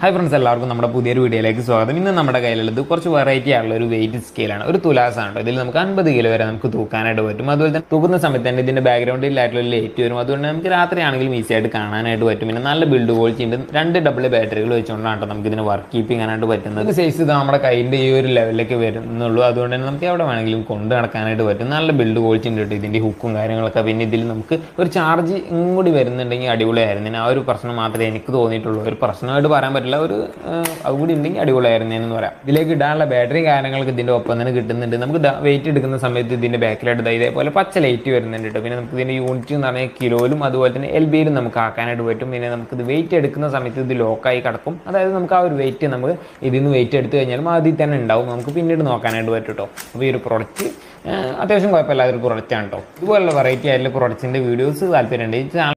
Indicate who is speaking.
Speaker 1: hi friends എല്ലാവർക്കും നമ്മുടെ പുതിയൊരു വീഡിയോയിലേക്ക് സ്വാഗതം ഇന്ന് നമ്മുടെ കയ്യിലുള്ളത് കുറച്ച് വെറൈറ്റി ആയിട്ടുള്ള ഒരു വെയിറ്റ് സ്കെയിലാണ് ഒരു തുലാസാണ് ഇതിൽ നമുക്ക് അൻപത് കിലോ വരെ നമുക്ക് തൂക്കാനായിട്ട് പറ്റും അതുപോലെ തന്നെ തൂക്കുന്ന സമയത്ത് തന്നെ ഇതിന്റെ ബാക്ക്ഗ്രൗണ്ടിലായിട്ടുള്ള ലൈറ്റ് വരും അതുകൊണ്ട് നമുക്ക് രാത്രി ആണെങ്കിലും ഈസി ആയിട്ട് കാണാനായിട്ട് പറ്റും പിന്നെ നല്ല ബിൽഡ് ക്വാളിറ്റി ഉണ്ട് രണ്ട് ഡബിൾ ബാറ്ററികൾ വെച്ചുകൊണ്ടാണ് കേട്ടോ നമുക്ക് ഇതിന് വർക്ക് കീപ്പ് ചെയ്യാനായിട്ട് പറ്റുന്നത് സൈസ് ഇത് നമ്മുടെ കൈയിൻ്റെ ഈ ഒരു ലെവലിലേക്ക് വരുന്നുള്ളൂ അതുകൊണ്ട് തന്നെ നമുക്ക് എവിടെ വേണമെങ്കിലും കൊണ്ട് നടക്കാനായിട്ട് പറ്റും നല്ല ബിൽഡ് ക്വാളിറ്റി ഉണ്ട് കേട്ടോ ഇതിൻ്റെ ഹുക്കും കാര്യങ്ങളൊക്കെ പിന്നെ ഇതിൽ നമുക്ക് ഒരു ചാർജ് കൂടി വരുന്നുണ്ടെങ്കിൽ അടിപൊളിയായിരുന്നു ആ ഒരു പ്രശ്നം മാത്രമേ എനിക്ക് തോന്നിയിട്ടുള്ളൂ ഒരു പ്രശ്നമായിട്ട് പറയാൻ പറ്റില്ല ഒരു അതുകൂടി ഉണ്ടെങ്കിൽ അടിപൊളിയായിരുന്നേന്ന് പറയാം ഇതിലേക്ക് ഇടാനുള്ള ബാറ്ററി കാര്യങ്ങളൊക്കെ ഇതിൻ്റെ ഒപ്പം തന്നെ കിട്ടുന്നുണ്ട് നമുക്ക് വെയിറ്റ് എടുക്കുന്ന സമയത്ത് ഇതിൻ്റെ ബാക്കിലായിട്ട് ദാ ഇതേപോലെ പച്ച ലൈറ്റ് വരുന്നുണ്ട് കേട്ടോ പിന്നെ നമുക്ക് ഇതിൻ്റെ യൂണിറ്റ് എന്ന് പറഞ്ഞാൽ കിലോയിലും അതുപോലെ തന്നെ എൽ ബിയിലും നമുക്ക് ആക്കാനായിട്ട് പറ്റും പിന്നെ നമുക്ക് ഇത് വെയിറ്റ് എടുക്കുന്ന സമയത്ത് ഇത് ലോക്കായി കിടക്കും അതായത് നമുക്ക് ആ ഒരു വെയിറ്റ് നമുക്ക് ഇതിൽ നിന്ന് വെയിറ്റ് എടുത്തു കഴിഞ്ഞാലും അതിൽ തന്നെ ഉണ്ടാവും നമുക്ക് പിന്നീട് നോക്കാനായിട്ട് പറ്റും കേട്ടോ അപ്പോൾ ഈ ഒരു പ്രൊഡക്റ്റ് അത്യാവശ്യം കുഴപ്പമില്ലാത്തൊരു പ്രൊഡക്റ്റാണ് കേട്ടോ ഇതുപോലുള്ള വെറൈറ്റി ആയിട്ടുള്ള പ്രൊഡക്റ്റിൻ്റെ വീഡിയോസ് താല്പര്യമുണ്ട് ഈ ചാനൽ